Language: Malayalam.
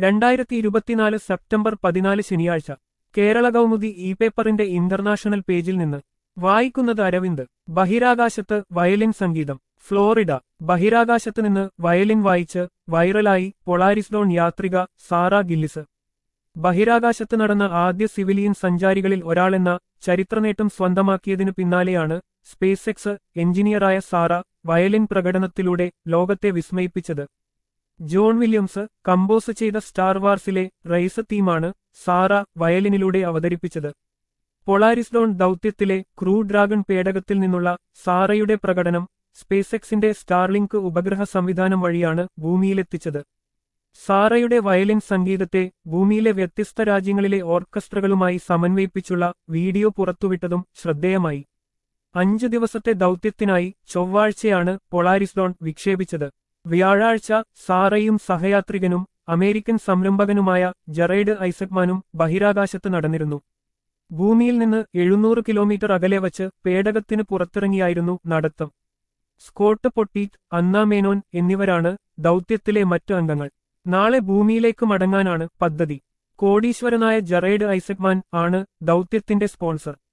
രണ്ടായിരത്തി ഇരുപത്തിനാല് സെപ്റ്റംബർ പതിനാല് ശനിയാഴ്ച കേരള കൗമുദി ഇ പേപ്പറിന്റെ ഇന്റർനാഷണൽ പേജിൽ നിന്ന് വായിക്കുന്നത് അരവിന്ദ് ബഹിരാകാശത്ത് വയലിൻ സംഗീതം ഫ്ലോറിഡ ബഹിരാകാശത്ത് നിന്ന് വയലിൻ വായിച്ച് വൈറലായി പൊളാരിസ്ഡോൺ യാത്രിക സാറ ഗില്ലിസ് ബഹിരാകാശത്ത് നടന്ന ആദ്യ സിവിലിയൻ സഞ്ചാരികളിൽ ഒരാളെന്ന ചരിത്രനേട്ടം സ്വന്തമാക്കിയതിനു പിന്നാലെയാണ് സ്പേസ് എക്സ് എഞ്ചിനീയറായ സാറ വയലിൻ പ്രകടനത്തിലൂടെ ലോകത്തെ വിസ്മയിപ്പിച്ചത് ജോൺ വില്യംസ് കമ്പോസ് ചെയ്ത സ്റ്റാർ വാർസിലെ റൈസ് തീമാണ് സാറ വയലിനിലൂടെ അവതരിപ്പിച്ചത് പൊളാരിസ്ഡോൺ ദൗത്യത്തിലെ ക്രൂ ഡ്രാഗൺ പേടകത്തിൽ നിന്നുള്ള സാറയുടെ പ്രകടനം സ്പേസെക്സിന്റെ സ്റ്റാർലിങ്ക് ഉപഗ്രഹ സംവിധാനം വഴിയാണ് ഭൂമിയിലെത്തിച്ചത് സാറയുടെ വയലിൻ സംഗീതത്തെ ഭൂമിയിലെ വ്യത്യസ്ത രാജ്യങ്ങളിലെ ഓർക്കസ്ട്രകളുമായി സമന്വയിപ്പിച്ചുള്ള വീഡിയോ പുറത്തുവിട്ടതും ശ്രദ്ധേയമായി അഞ്ചു ദിവസത്തെ ദൗത്യത്തിനായി ചൊവ്വാഴ്ചയാണ് പൊളാരിസ്ഡോൺ വിക്ഷേപിച്ചത് വ്യാഴാഴ്ച സാറയും സഹയാത്രികനും അമേരിക്കൻ സംരംഭകനുമായ ജറൈഡ് ഐസക്മാനും ബഹിരാകാശത്ത് നടന്നിരുന്നു ഭൂമിയിൽ നിന്ന് എഴുന്നൂറ് കിലോമീറ്റർ അകലെ വച്ച് പേടകത്തിന് പുറത്തിറങ്ങിയായിരുന്നു നടത്തം സ്കോട്ട് പൊട്ടീറ്റ് അന്ന മേനോൻ എന്നിവരാണ് ദൗത്യത്തിലെ മറ്റു അംഗങ്ങൾ നാളെ ഭൂമിയിലേക്ക് മടങ്ങാനാണ് പദ്ധതി കോടീശ്വരനായ ജറൈഡ് ഐസക്മാൻ ആണ് ദൗത്യത്തിന്റെ സ്പോൺസർ